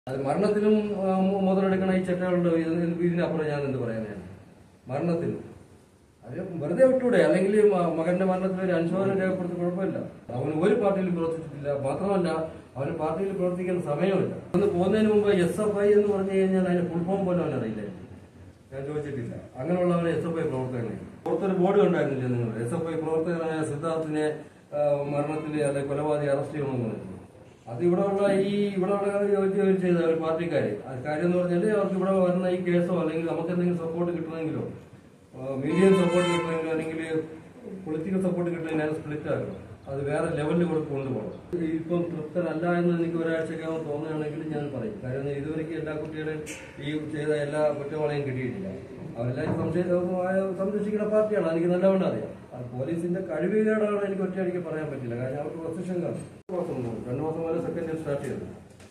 അത് മരണത്തിനും ആ, മു- മുതലെടുക്കണ ഈ ചെറ്റകളുടെ ഇതിന് ഇതിനപ്പുറം ഞാൻ എന്ത് പറയാനാണ് മരണത്തിനും അത് വെറുതെ വിട്ടൂടെ അല്ലെങ്കിൽ മ- മകന്റെ മരണത്തിൽ ഒരു അനുശോചനം രേഖപ്പെടുത്തി കുഴപ്പമില്ല അവന് ഒരു പാർട്ടിയിലും പ്രവർത്തിച്ചിട്ടില്ല മാത്രമല്ല അവന് പാർട്ടിയിൽ പ്രവർത്തിക്കാൻ സമയമില്ല ഒന്ന് പോകുന്നതിന് മുമ്പ് എസ് എഫ് ഐ എന്ന് പറഞ്ഞു കഴിഞ്ഞാൽ അതിന്റെ ഫുൾ ഫോം പോലും അവനറിയില്ല ഞാൻ ചോദിച്ചിട്ടില്ല അങ്ങനെയുള്ളവരെ എസ് എഫ് ഐ പ്രവർത്തകനെ പുറത്തൊരു ബോർഡ് കണ്ടായിരുന്നില്ലേ നിങ്ങൾ എസ് എഫ് ഐ പ്രവർത്തകനായ സിദ്ധാർത്ഥിനെ ആ, മരണത്തിൽ അല്ലെ കൊലപാതക അറസ്റ്റ് ചെയ്യണമെന്ന് പറഞ്ഞു അത് ഇവിടെ ഉള്ള ഈ ഇവിടെ ഉള്ള ജോലി ചെയ്ത ഒരു പാർട്ടിക്കാര് അത് കാര്യം എന്ന് പറഞ്ഞാൽ അവർക്ക് ഇവിടെ വരുന്ന ഈ കേസോ അല്ലെങ്കിൽ നമുക്ക് എന്തെങ്കിലും സപ്പോർട്ട് കിട്ടണമെങ്കിലോ മീഡിയം സപ്പോർട്ട് കിട്ടണമെങ്കിലോ അല്ലെങ്കിൽ പൊളിറ്റിക്കൽ സപ്പോർട്ട് കിട്ടണമെങ്കിൽ അത് സ്പ്ലിറ്റ് ആക്കണം അത് വേറെ ലെവലിൽ കൂടെ കൊണ്ടുപോകണം ഇപ്പം തൃപ്തനല്ല എന്ന് എനിക്ക് ഒരാഴ്ചക്കകം തോന്നുകയാണെങ്കിൽ ഞാൻ പറയും കാര്യം ഇതുവരെയ്ക്ക് എല്ലാ കുട്ടികളെയും ഈ ചെയ്ത എല്ലാ കുറ്റവാളിയും കിട്ടിയിട്ടില്ല അവരെല്ലാം സംശയ സംരക്ഷിക്കുന്ന പാർട്ടിയാണ് എനിക്ക് നല്ലവണ്ണം അറിയാം അത് പോലീസിന്റെ കഴിവുകേടാണ് എനിക്ക് ഒറ്റയടിക്ക് പറയാൻ പറ്റില്ല കാരണം അവർക്ക് പൊസിഷൻ കാണും മാസം മുമ്പ്, രണ്ടു മാസം മുതൽ സെക്കൻഡ് ഇയർ സ്റ്റാർട്ട് ചെയ്തത്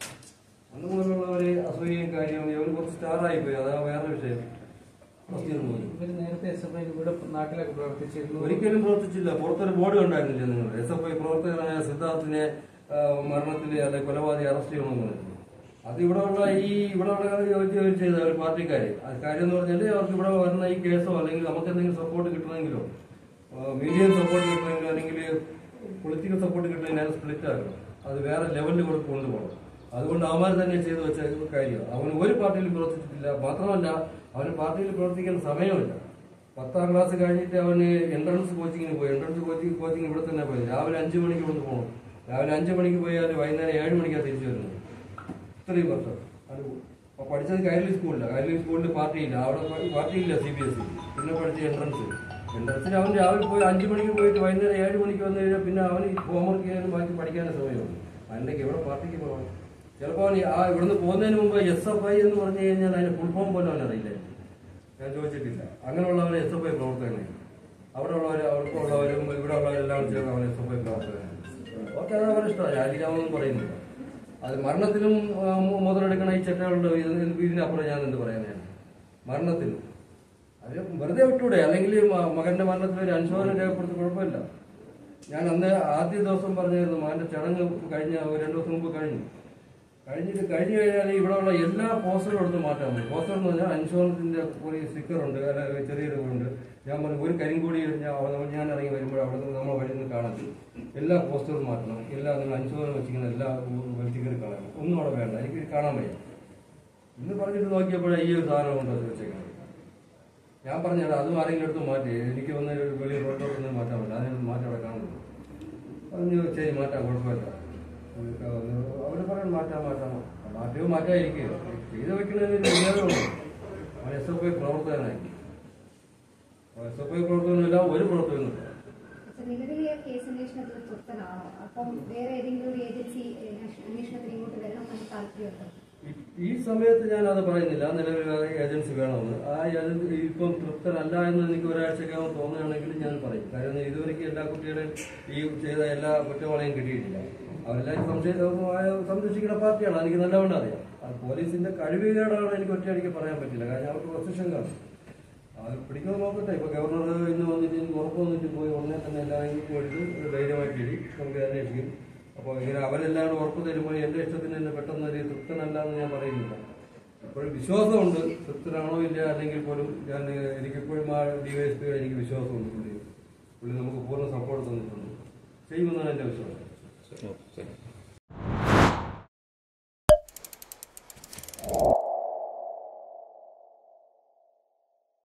അന്ന് മുതലുള്ളവര് അസൂയയും കാര്യവും ഇവർ കുറച്ച് സ്റ്റാറായി പോയി അതാ വേറെ വിഷയം ഫസ്റ്റ് ഇയർ മുതൽ ഇവര് നേരത്തെ എസ് എഫ് ഐ ഇവിടെ നാട്ടിലൊക്കെ പ്രവർത്തിച്ചിരുന്നു ഒരിക്കലും പ്രവർത്തിച്ചില്ല പുറത്തൊരു ബോർഡ് കണ്ടായിരുന്നില്ലേ നിങ്ങൾ എസ് എഫ് ഐ പ്രവർത്തകനായ സിദ്ധാർത്ഥിനെ ആ, മരണത്തിൽ അല്ലെ കൊലപാതക അറസ്റ്റ് ചെയ്യണമെന്ന് പറഞ്ഞു അത് ഇവിടെ ഉള്ള ഈ ഇവിടെ ഉള്ള ജോലി ചെയ്ത ഒരു പാർട്ടിക്കാര് അത് കാര്യം എന്ന് പറഞ്ഞാൽ അവർക്ക് ഇവിടെ വരുന്ന ഈ കേസോ അല്ലെങ്കിൽ നമുക്ക് എന്തെങ്കിലും സപ്പോർട്ട് കിട്ടണമെങ്കിലോ മീഡിയം സപ്പോർട്ട് കിട്ടണമെങ്കിലോ അല്ലെങ്കിൽ പൊളിറ്റിക്കൽ സപ്പോർട്ട് കിട്ടണമെങ്കിൽ അത് സ്പ്ലിറ്റ് ആക്കണം അത് വേറെ ലെവലിൽ കൂടെ കൊണ്ടുപോകണം അതുകൊണ്ട് അവന്മാർ തന്നെ ചെയ്തു വെച്ച കാര്യം അവന് ഒരു പാർട്ടിയിലും പ്രവർത്തിച്ചിട്ടില്ല മാത്രമല്ല അവന് പാർട്ടിയിൽ പ്രവർത്തിക്കാൻ സമയമില്ല പത്താം ക്ലാസ് കഴിഞ്ഞിട്ട് അവന് എൻട്രൻസ് കോച്ചിങ്ങിന് പോയി എൻട്രൻസ് കോച്ചിങ് കോച്ചിങ് ഇവിടെ തന്നെ പോയി രാവിലെ അഞ്ചു മണിക്ക് കൊണ്ട് പോകണം രാവിലെ അഞ്ചു മണിക്ക് പോയാൽ വൈകുന്നേരം ഏഴ് മണിക്കാണ് തിരിച്ചു വരുന്നത് ഇത്രയും വർഷം അത് അപ്പൊ പഠിച്ചത് കൈരളി സ്കൂളില്ല കൈരളി സ്കൂളിൽ പാർട്ടിയില്ല അവിടെ പ- പാർട്ടിയില്ല സി ബി എസ് ഇ പിന്നെ പഠിച്ച എൻട്രൻസ് എൻട്രൻസിന് അവൻ രാവിലെ പോയി അഞ്ചു മണിക്ക് പോയിട്ട് വൈകുന്നേരം ഏഴ് മണിക്ക് വന്നു കഴിഞ്ഞാൽ പിന്നെ അവന് ഹോംവർക്ക് ചെയ്യാനും ബാക്കി പഠിക്കാനും സമയമുള്ളൂ അതിലേക്ക് എവിടെ പാർട്ടിക്ക് പോകണം ചിലപ്പോൾ അവന് ആ ഇവിടുന്ന് പോകുന്നതിന് മുമ്പ് എസ് എഫ് ഐ എന്ന് പറഞ്ഞു കഴിഞ്ഞാൽ അതിന്റെ ഫുൾ ഫോം പോലും അവനറിയില്ല ഞാൻ ചോദിച്ചിട്ടില്ല അങ്ങനെയുള്ളവരെ എസ് എഫ് ഐ പ്രവർത്തകനെ അവിടെ ഉള്ളവർ അവർക്കുള്ളവരും ഇവിടെ ഉള്ളവരെല്ലാം ചേർന്ന് അവൻ എസ് എഫ് ഐ പ്രവർത്തകനാണ് ഓക്കെ അത് അവരുടെ ഇഷ്ടമാണ് രാജിരാമെന്ന് പറയുന്നില്ല അത് മരണത്തിനും ആ, മു- മുതലെടുക്കണ ഈ ചെറ്റകളുടെ ഇതിന് ഇതിനപ്പുറം ഞാൻ എന്ത് പറയാനാണ് മരണത്തിനും അത് വെറുതെ വിട്ടൂടെ അല്ലെങ്കിൽ മ- മകന്റെ മരണത്തിൽ ഒരു അനുശോചനം രേഖപ്പെടുത്തി കുഴപ്പമില്ല ഞാൻ അന്ന് ആദ്യ ദിവസം പറഞ്ഞിരുന്നു മകന്റെ ചടങ്ങ് കഴിഞ്ഞ ഒരു രണ്ടു ദിവസം മുമ്പ് കഴിഞ്ഞു കഴിഞ്ഞിട്ട് കഴിഞ്ഞു കഴിഞ്ഞാൽ ഇവിടെ ഉള്ള എല്ലാ പോസ്റ്ററും എടുത്ത് മാറ്റാൻ മതി പോസ്റ്റർ എന്ന് പറഞ്ഞാൽ ഇൻഷുറൻസിന്റെ ഒരു സ്റ്റിക്കർ ഉണ്ട് അല്ലെങ്കിൽ ചെറിയൊരു ഉണ്ട് ഞാൻ പറഞ്ഞു ഒരു കരിങ്കൂടി ഞാൻ അവിടെ- ഞാൻ ഇറങ്ങി വരുമ്പോൾ അവിടെ നിന്ന് നമ്മൾ വഴി നിന്ന് കാണാൻ എല്ലാ പോസ്റ്ററും മാറ്റണം എല്ലാ നിങ്ങൾ ഇൻഷുറൻസ് വെച്ചിരിക്കുന്ന എല്ലാ സ്റ്റിക്കർ കളയണം ഒന്നും അവിടെ വേണ്ട എനിക്ക് കാണാൻ വയ്യ ഇന്ന് പറഞ്ഞിട്ട് നോക്കിയപ്പോഴേ ഈ ഒരു സാധനം കൊണ്ട് അത് വെച്ചേക്കുന്നത് ഞാൻ പറഞ്ഞത് അതും ആരെങ്കിലും എടുത്ത് മാറ്റി എനിക്ക് വന്ന് വെളി റോഡിലോട്ട് നിന്ന് മാറ്റാൻ പറ്റില്ല അതിന് മാറ്റം അവിടെ കാണുന്നു പറഞ്ഞു ശരി മാറ്റാം കുഴപ്പമില്ല അവർ പറയാൻ മാറ്റാം മാറ്റാം മാറ്റവും മാറ്റാതിരിക്കുക ചെയ്ത് വെക്കുന്നതിന് വിചാരമുള്ളൂ അവൻ എസ് എഫ് ഐ പ്രവർത്തകനായി എസ് എഫ് ഐ പ്രവർത്തകനില്ല ഒരു പ്രവർത്തകനുമില്ല പക്ഷെ നിലവിൽ ഈ കേസ് അന്വേഷണത്തിൽ തൃപ്തനാണോ അപ്പം വേറെ ഏതെങ്കിലും ഒരു ഏജൻസി അന്വേഷണത്തിന് ഇങ്ങോട്ട് വരണം എന്ന് താല്പര്യമുണ്ടോ ഈ- ഈ സമയത്ത് ഞാൻ അത് പറയുന്നില്ല നിലവിൽ വേറെ ഏജൻസി വേണമെന്ന് ആ ഏജൻസി ഇപ്പം തൃപ്തനല്ല എന്ന് എനിക്ക് ഒരാഴ്ചക്കകം തോന്നുകയാണെങ്കിൽ ഞാൻ പറയും കാര്യം ഇതുവരെയ്ക്ക് എല്ലാ കുട്ടികളെയും ഈ ചെയ്ത എല്ലാ കുറ്റവാളിയും കിട്ടിയിട്ടില്ല അവരെല്ലാം സംശയ സംരക്ഷിക്കുന്ന പാർട്ടിയാണ് എനിക്ക് നല്ലവണ്ണം അറിയാം അത് പോലീസിന്റെ കഴിവുകേടാണ് എനിക്ക് ഒറ്റയടിക്ക് പറയാൻ പറ്റില്ല കാരണം അവർക്ക് പൊസിഷൻ കാണും അത് പിടിക്കുന്നത് നോക്കട്ടെ ഇപ്പൊ ഗവർണർ ഇന്ന് വന്നിട്ട് എനിക്ക് ഉറപ്പ് വന്നിട്ട് പോയി ഉടനെ തന്നെ എല്ലാവരും പോയിട്ട് ഒരു ധൈര്യമായിട്ട് ഇരി നമുക്ക് അന്വേഷിക്കും അപ്പോൾ ഇങ്ങനെ അവരെല്ലാം കൂടെ ഉറപ്പ് തരുമ്പോൾ എന്റെ ഇഷ്ടത്തിന് തന്നെ പെട്ടെന്ന് ഒരു തൃപ്തനല്ല എന്ന് ഞാൻ പറയുന്നില്ല ഇപ്പോഴും വിശ്വാസമുണ്ട് തൃപ്തനാണോ ഇല്ല അല്ലെങ്കിൽ പോലും ഞാൻ എനിക്കിപ്പോഴും ആ ഡിവൈഎസ്പിയുടെ എനിക്ക് വിശ്വാസമുണ്ട് പുള്ളി പുള്ളി നമുക്ക് പൂർണ്ണ സപ്പോർട്ട് തന്നിട്ടുണ്ട് ചെയ്യുമെന്നാണ് എന്റെ വിശ്വാസം